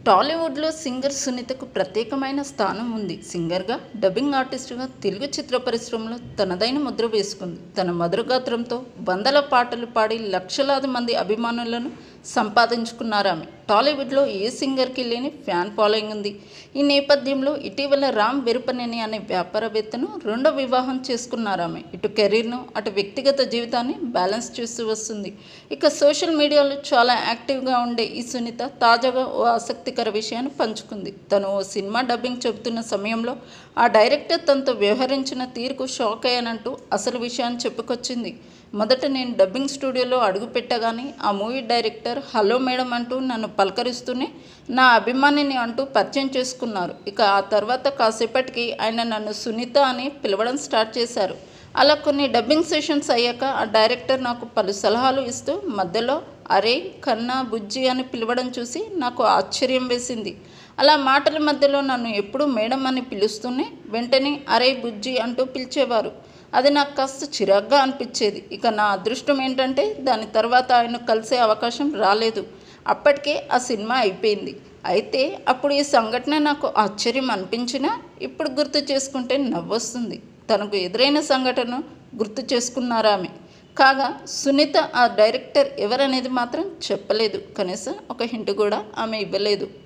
టాలీవుడ్లో సింగర్ సునీతకు ప్రత్యేకమైన స్థానం ఉంది సింగర్గా డబ్బింగ్ ఆర్టిస్టుగా తెలుగు చిత్ర పరిశ్రమలో తనదైన ముద్ర వేసుకుంది తన మధుర గాత్రంతో వందల పాటలు పాడి లక్షలాది మంది అభిమానులను సంపాదించుకున్నారు ఆమె టాలీవుడ్లో ఏ సింగర్కి లేని ఫ్యాన్ ఫాలోయింగ్ ఉంది ఈ నేపథ్యంలో ఇటీవల రామ్ వెరుపనేని అనే వ్యాపారవేత్తను రెండో వివాహం చేసుకున్నారు ఆమె ఇటు కెరీర్ను అటు వ్యక్తిగత జీవితాన్ని బ్యాలెన్స్ చేస్తూ వస్తుంది ఇక సోషల్ మీడియాలో చాలా యాక్టివ్గా ఉండే ఈ సునీత తాజాగా ఓ ఆసక్తికర విషయాన్ని పంచుకుంది తను ఓ సినిమా డబ్బింగ్ చెబుతున్న సమయంలో ఆ డైరెక్టర్ తనతో వ్యవహరించిన తీరుకు షాక్ అయ్యానంటూ అసలు విషయాన్ని చెప్పుకొచ్చింది మొదట నేను డబ్బింగ్ స్టూడియోలో అడుగు పెట్టగానే ఆ మూవీ డైరెక్టర్ హలో మేడం అంటూ నన్ను పలకరిస్తూనే నా అభిమానిని అంటూ పరిచయం చేసుకున్నారు ఇక ఆ తర్వాత కాసేపటికి ఆయన నన్ను సునీత అని పిలవడం స్టార్ట్ చేశారు అలా కొన్ని డబ్బింగ్ సెషన్స్ అయ్యాక ఆ డైరెక్టర్ నాకు పలు సలహాలు ఇస్తూ మధ్యలో అరే కన్నా బుజ్జి అని పిలవడం చూసి నాకు ఆశ్చర్యం వేసింది అలా మాటల మధ్యలో నన్ను ఎప్పుడూ మేడం అని పిలుస్తూనే వెంటనే అరే బుజ్జి అంటూ పిలిచేవారు అది నాకు కాస్త చిరాగ్గా అనిపించేది ఇక నా అదృష్టం ఏంటంటే దాని తర్వాత ఆయన కలిసే అవకాశం రాలేదు అప్పటికే ఆ సినిమా అయిపోయింది అయితే అప్పుడు ఈ సంఘటన నాకు ఆశ్చర్యం అనిపించినా ఇప్పుడు గుర్తు చేసుకుంటే నవ్వొస్తుంది తనకు ఎదురైన సంఘటన గుర్తు చేసుకున్నారు ఆమె కాగా సునీత ఆ డైరెక్టర్ ఎవరనేది మాత్రం చెప్పలేదు కనీసం ఒక హింట్ కూడా ఆమె ఇవ్వలేదు